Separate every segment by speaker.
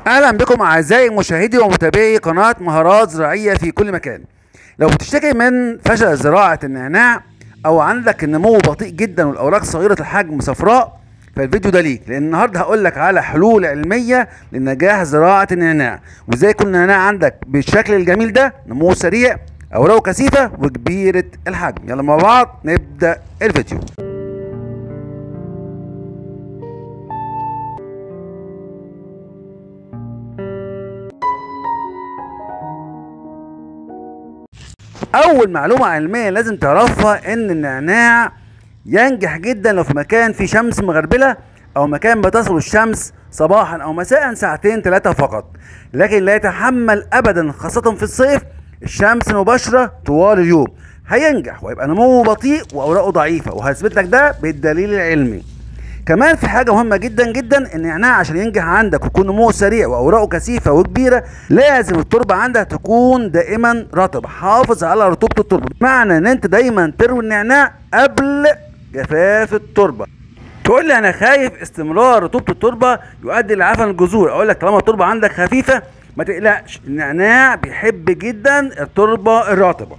Speaker 1: اهلا بكم اعزائي مشاهدي ومتابعي قناه مهارات زراعيه في كل مكان لو بتشتكي من فشل زراعه النعناع او عندك النمو بطيء جدا والاوراق صغيره الحجم صفراء فالفيديو ده ليك لان النهارده هقول لك على حلول علميه لنجاح زراعه النعناع وازاي يكون النعناع عندك بالشكل الجميل ده نمو سريع اوراقه كثيفه وكبيره الحجم يلا مع بعض نبدا الفيديو اول معلومه علميه لازم تعرفها ان النعناع ينجح جدا لو في مكان فيه شمس مغربله او مكان بتصل الشمس صباحا او مساء ساعتين ثلاثه فقط لكن لا يتحمل ابدا خاصه في الصيف الشمس المباشره طوال اليوم هينجح ويبقى نموه بطيء واوراقه ضعيفه وهثبت لك ده بالدليل العلمي كمان في حاجه مهمه جدا جدا النعناع عشان ينجح عندك ويكون نموه سريع واوراقه كثيفه وكبيره لازم التربه عندك تكون دائما رطبه حافظ على رطوبه التربه بمعنى ان انت دايما تروي النعناع قبل جفاف التربه تقول لي انا خايف استمرار رطوبه التربه يؤدي لعفن الجذور اقول لك طالما التربه عندك خفيفه ما تقلقش النعناع بيحب جدا التربه الرطبه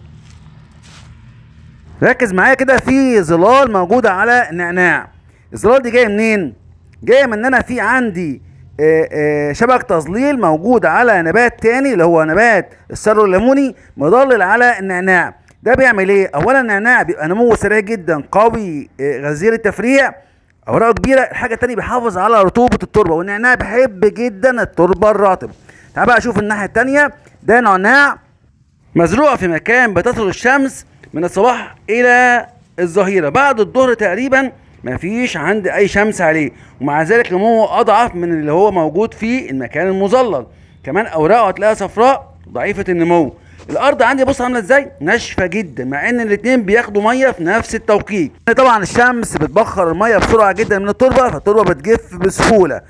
Speaker 1: ركز معايا كده في ظلال موجوده على النعناع الظلال دي جايه منين جايه من ان انا في عندي آه، آه، شبك تظليل موجود على نبات تاني اللي هو نبات السرو الليموني مضلل على النعناع ده بيعمل ايه اولا النعناع بيبقى نموه سريع جدا قوي آه، غزير التفريع اوراقه كبيره الحاجه التانية بيحافظ على رطوبه التربه والنعناع بيحب جدا التربه الرطبه تعال بقى اشوف الناحيه التانية ده نعناع مزروع في مكان بتصل الشمس من الصباح الى الظهيره بعد الظهر تقريبا مفيش عندي اي شمس عليه ومع ذلك نموه اضعف من اللي هو موجود في المكان المظلل كمان اوراقه هتلاقيها صفراء ضعيفه النمو الارض عندي بص عامله ازاي ناشفه جدا مع ان الاتنين بياخدوا ميه في نفس التوقيت طبعا الشمس بتبخر الميه بسرعه جدا من التربه فالتربه بتجف بسهوله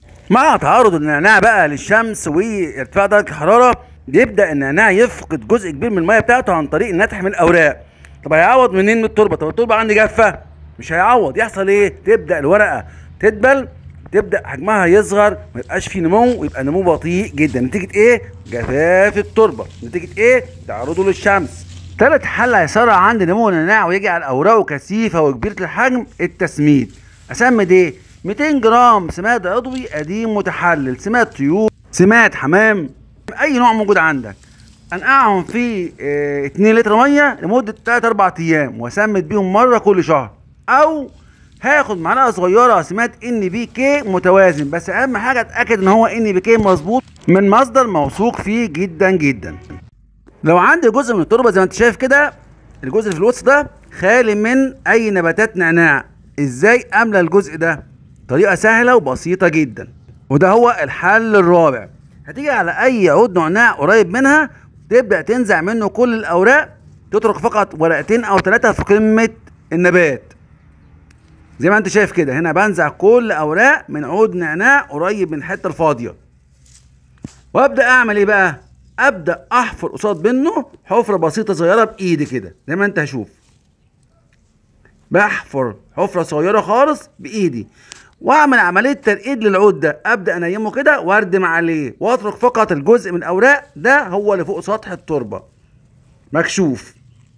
Speaker 1: مع تعرض النعناع بقى للشمس وارتفاع درجه الحراره بيبدا النعناع يفقد جزء كبير من الميه بتاعته عن طريق النتح من الاوراق طب هيعوض منين من التربه طب التربه عندي جافه مش هيعوض يحصل ايه تبدا الورقه تدبل تبدا حجمها يصغر ما يبقاش فيه نمو ويبقى نمو بطيء جدا نتيجه ايه جفاف التربه نتيجه ايه تعرضه للشمس تالت حل هيسرع عند نمو النعناع ويجعل اوراقه كثيفه وكبيره الحجم التسميد اسمد ايه 200 جرام سماد عضوي قديم متحلل سماد طيور سماد حمام اي نوع موجود عندك انقعهم في اه 2 لتر ميه لمده 3 4 ايام واسمد بيهم مره كل شهر او هاخد معلقه صغيره سماد ان بي كي متوازن بس اهم حاجه اتاكد ان هو ان بي كي مظبوط من مصدر موثوق فيه جدا جدا لو عندي جزء من التربه زي ما انت شايف كده الجزء اللي في الوسط ده خالي من اي نباتات نعناع ازاي املى الجزء ده طريقه سهله وبسيطه جدا وده هو الحل الرابع هتيجي على اي عود نعناع قريب منها تبدا تنزع منه كل الاوراق تترك فقط ورقتين او ثلاثه في قمه النبات زي ما انت شايف كده هنا بنزع كل اوراق من عود نعناع قريب من الحته الفاضيه وابدا اعمل ايه بقى ابدا احفر قصاد منه حفره بسيطه صغيره بايدي كده زي ما انت هشوف بحفر حفره صغيره خالص بايدي واعمل عمليه ترقيد للعود ده ابدا انيمه كده واردم عليه واترك فقط الجزء من الاوراق ده هو اللي فوق سطح التربه مكشوف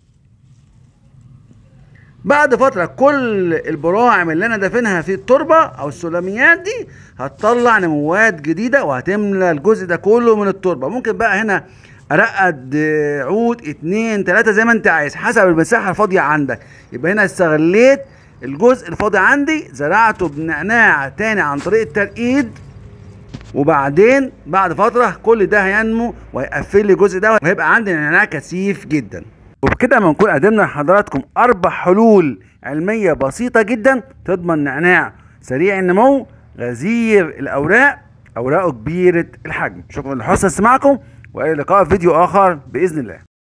Speaker 1: بعد فتره كل البراعم اللي انا دافنها في التربه او السلميات دي هتطلع نموات جديده وهتملى الجزء ده كله من التربه ممكن بقى هنا ارقد عود اتنين تلاته زي ما انت عايز حسب المساحه الفاضيه عندك يبقى هنا استغليت الجزء الفاضي عندي زرعته بنعناع تاني عن طريق الترقيد وبعدين بعد فتره كل ده هينمو وهيقفل لي الجزء ده وهيبقى عندي نعناع كثيف جدا وبكده بنكون قدمنا لحضراتكم اربع حلول علميه بسيطه جدا تضمن نعناع سريع النمو غزير الاوراق اوراقه كبيره الحجم شكرا لحسن استماعكم والى اللقاء في فيديو اخر باذن الله